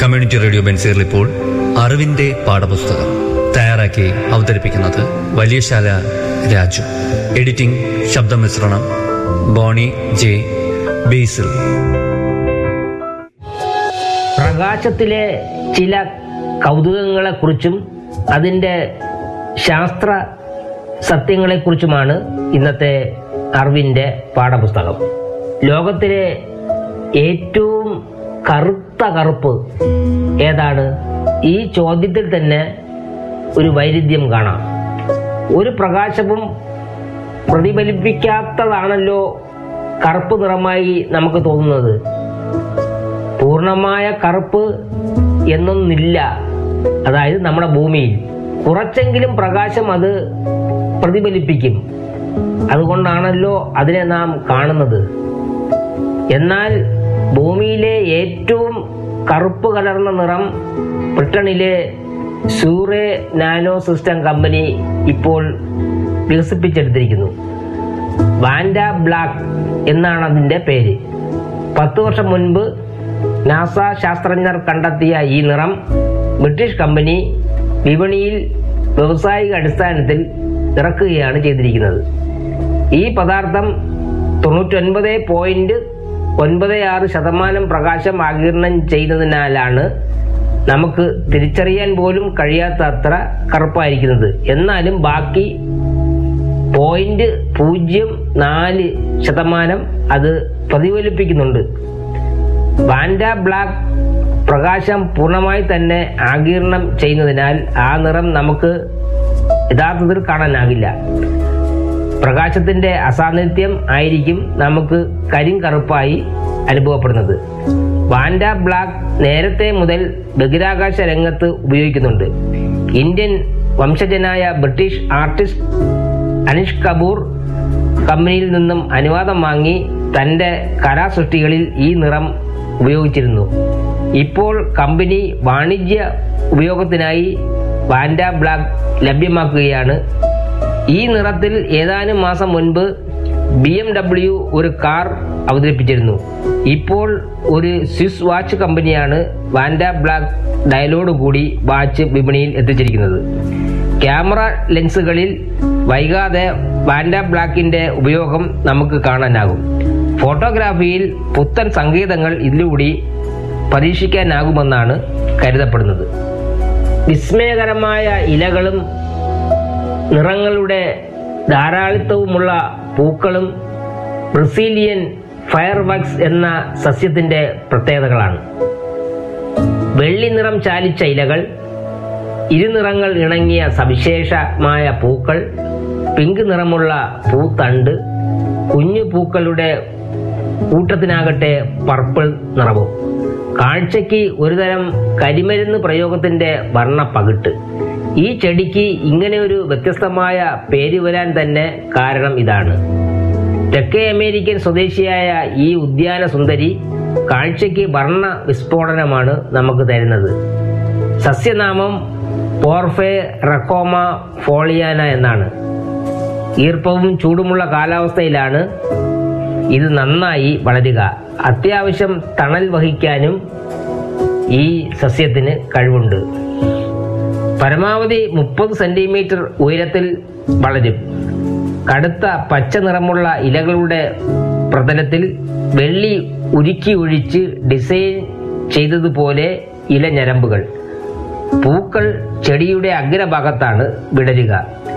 community radio ബെൻസീറിൽ ഇപ്പോൾ അറിവിന്റെ പാഠപുസ്തകം തയ്യാറാക്കി അവതരിപ്പിക്കുന്നത് വലിയശാല രാജു എഡിറ്റിംഗ് ശബ്ദമിശ്രണം ബോണി ജെ ബേസിൽ പ്രകാശത്തിലെ ചില കൗതുകങ്ങളെക്കുറിച്ചും അതിൻ്റെ ശാസ്ത്ര സത്യങ്ങളെക്കുറിച്ചുമാണ് ഇന്നത്തെ അറിവിൻ്റെ പാഠപുസ്തകം ലോകത്തിലെ ഏറ്റവും കറുത്ത കറുപ്പ് ഏതാണ് ഈ ചോദ്യത്തിൽ തന്നെ ഒരു വൈരുദ്ധ്യം കാണാം ഒരു പ്രകാശവും പ്രതിഫലിപ്പിക്കാത്തതാണല്ലോ കറുപ്പ് നിറമായി നമുക്ക് തോന്നുന്നത് പൂർണ്ണമായ കറുപ്പ് എന്നൊന്നില്ല അതായത് നമ്മുടെ ഭൂമിയിൽ കുറച്ചെങ്കിലും പ്രകാശം അത് പ്രതിഫലിപ്പിക്കും അതുകൊണ്ടാണല്ലോ അതിനെ നാം കാണുന്നത് എന്നാൽ ഭൂമിയിലെ ഏറ്റവും കറുപ്പ് കലർന്ന നിറം ബ്രിട്ടനിലെ സൂറെ നാനോ സിസ്റ്റം കമ്പനി ഇപ്പോൾ വികസിപ്പിച്ചെടുത്തിരിക്കുന്നു വാൻഡ ബ്ലാക്ക് എന്നാണ് അതിൻ്റെ പേര് പത്ത് വർഷം മുൻപ് നാസ ശാസ്ത്രജ്ഞർ കണ്ടെത്തിയ ഈ നിറം ബ്രിട്ടീഷ് കമ്പനി വിപണിയിൽ വ്യാവസായിക അടിസ്ഥാനത്തിൽ ഇറക്കുകയാണ് ചെയ്തിരിക്കുന്നത് ഈ പദാർത്ഥം തൊണ്ണൂറ്റൊൻപത് പോയിന്റ് ഒൻപത് ആറ് ശതമാനം പ്രകാശം ആകിരണം ചെയ്യുന്നതിനാലാണ് നമുക്ക് തിരിച്ചറിയാൻ പോലും കഴിയാത്ത അത്ര കറുപ്പായിരിക്കുന്നത് എന്നാലും ബാക്കി പോയിന്റ് പൂജ്യം നാല് ശതമാനം അത് പ്രതിഫലിപ്പിക്കുന്നുണ്ട് വാൻഡ ബ്ലാക്ക് പ്രകാശം പൂർണ്ണമായി തന്നെ ആകിരണം ചെയ്യുന്നതിനാൽ ആ നിറം നമുക്ക് യഥാർത്ഥത്തിൽ കാണാനാകില്ല പ്രകാശത്തിന്റെ അസാന്നിധ്യം ആയിരിക്കും നമുക്ക് കരിങ്കറുപ്പായി അനുഭവപ്പെടുന്നത് വാൻഡ ബ്ലാക്ക് നേരത്തെ മുതൽ ബഹിരാകാശ രംഗത്ത് ഉപയോഗിക്കുന്നുണ്ട് ഇന്ത്യൻ വംശജനായ ബ്രിട്ടീഷ് ആർട്ടിസ്റ്റ് അനിഷ് കപൂർ കമ്പനിയിൽ നിന്നും അനുവാദം വാങ്ങി തന്റെ കലാസൃഷ്ടികളിൽ ഈ നിറം ഉപയോഗിച്ചിരുന്നു ഇപ്പോൾ കമ്പനി വാണിജ്യ ഉപയോഗത്തിനായി വാൻഡ ബ്ലാക്ക് ലഭ്യമാക്കുകയാണ് ഈ നിറത്തിൽ ഏതാനും മാസം മുൻപ് ബി എം ഡബ്ല്യു ഒരു കാർ അവതരിപ്പിച്ചിരുന്നു ഇപ്പോൾ ഒരു സ്വിസ് വാച്ച് കമ്പനിയാണ് വാൻഡ ബ്ലാക്ക് ഡയലോഡ് കൂടി വാച്ച് വിപണിയിൽ എത്തിച്ചിരിക്കുന്നത് ക്യാമറ ലെൻസുകളിൽ വൈകാതെ വാൻഡ ബ്ലാക്കിന്റെ ഉപയോഗം നമുക്ക് കാണാനാകും ഫോട്ടോഗ്രാഫിയിൽ പുത്തൻ സംഗീതങ്ങൾ ഇതിലൂടെ പരീക്ഷിക്കാനാകുമെന്നാണ് കരുതപ്പെടുന്നത് വിസ്മയകരമായ ഇലകളും നിറങ്ങളുടെ ധാരാളിത്തവുമുള്ള പൂക്കളും ബ്രസീലിയൻ ഫയർ വക്സ് എന്ന സസ്യത്തിന്റെ പ്രത്യേകതകളാണ് വെള്ളി നിറം ചാലിച്ച ഇലകൾ ഇരുനിറങ്ങൾ ഇണങ്ങിയ സവിശേഷമായ പൂക്കൾ പിങ്ക് നിറമുള്ള പൂത്തണ്ട് കുഞ്ഞു പൂക്കളുടെ കൂട്ടത്തിനാകട്ടെ പർപ്പിൾ നിറവും കാഴ്ചയ്ക്ക് ഒരുതരം കരിമരുന്ന് പ്രയോഗത്തിന്റെ വർണ്ണ പകിട്ട് ഈ ചെടിക്ക് ഇങ്ങനെ ഒരു വ്യത്യസ്തമായ പേര് വരാൻ തന്നെ കാരണം ഇതാണ് തെക്കേ അമേരിക്കൻ സ്വദേശിയായ ഈ ഉദ്യാന സുന്ദരി കാഴ്ചയ്ക്ക് വർണ്ണ വിസ്ഫോടനമാണ് നമുക്ക് തരുന്നത് സസ്യനാമം പോർഫെ റക്കോമ ഫോളിയാന എന്നാണ് ഈർപ്പവും ചൂടുമുള്ള കാലാവസ്ഥയിലാണ് ഇത് നന്നായി വളരുക അത്യാവശ്യം തണൽ വഹിക്കാനും ഈ സസ്യത്തിന് കഴിവുണ്ട് പരമാവധി മുപ്പത് സെന്റിമീറ്റർ ഉയരത്തിൽ വളരും കടുത്ത പച്ച നിറമുള്ള ഇലകളുടെ പ്രതലത്തിൽ വെള്ളി ഉരുക്കി ഒഴിച്ച് ഡിസൈൻ ചെയ്തതുപോലെ ഇലഞരമ്പുകൾ പൂക്കൾ ചെടിയുടെ അഗ്രഭാഗത്താണ് വിടരുക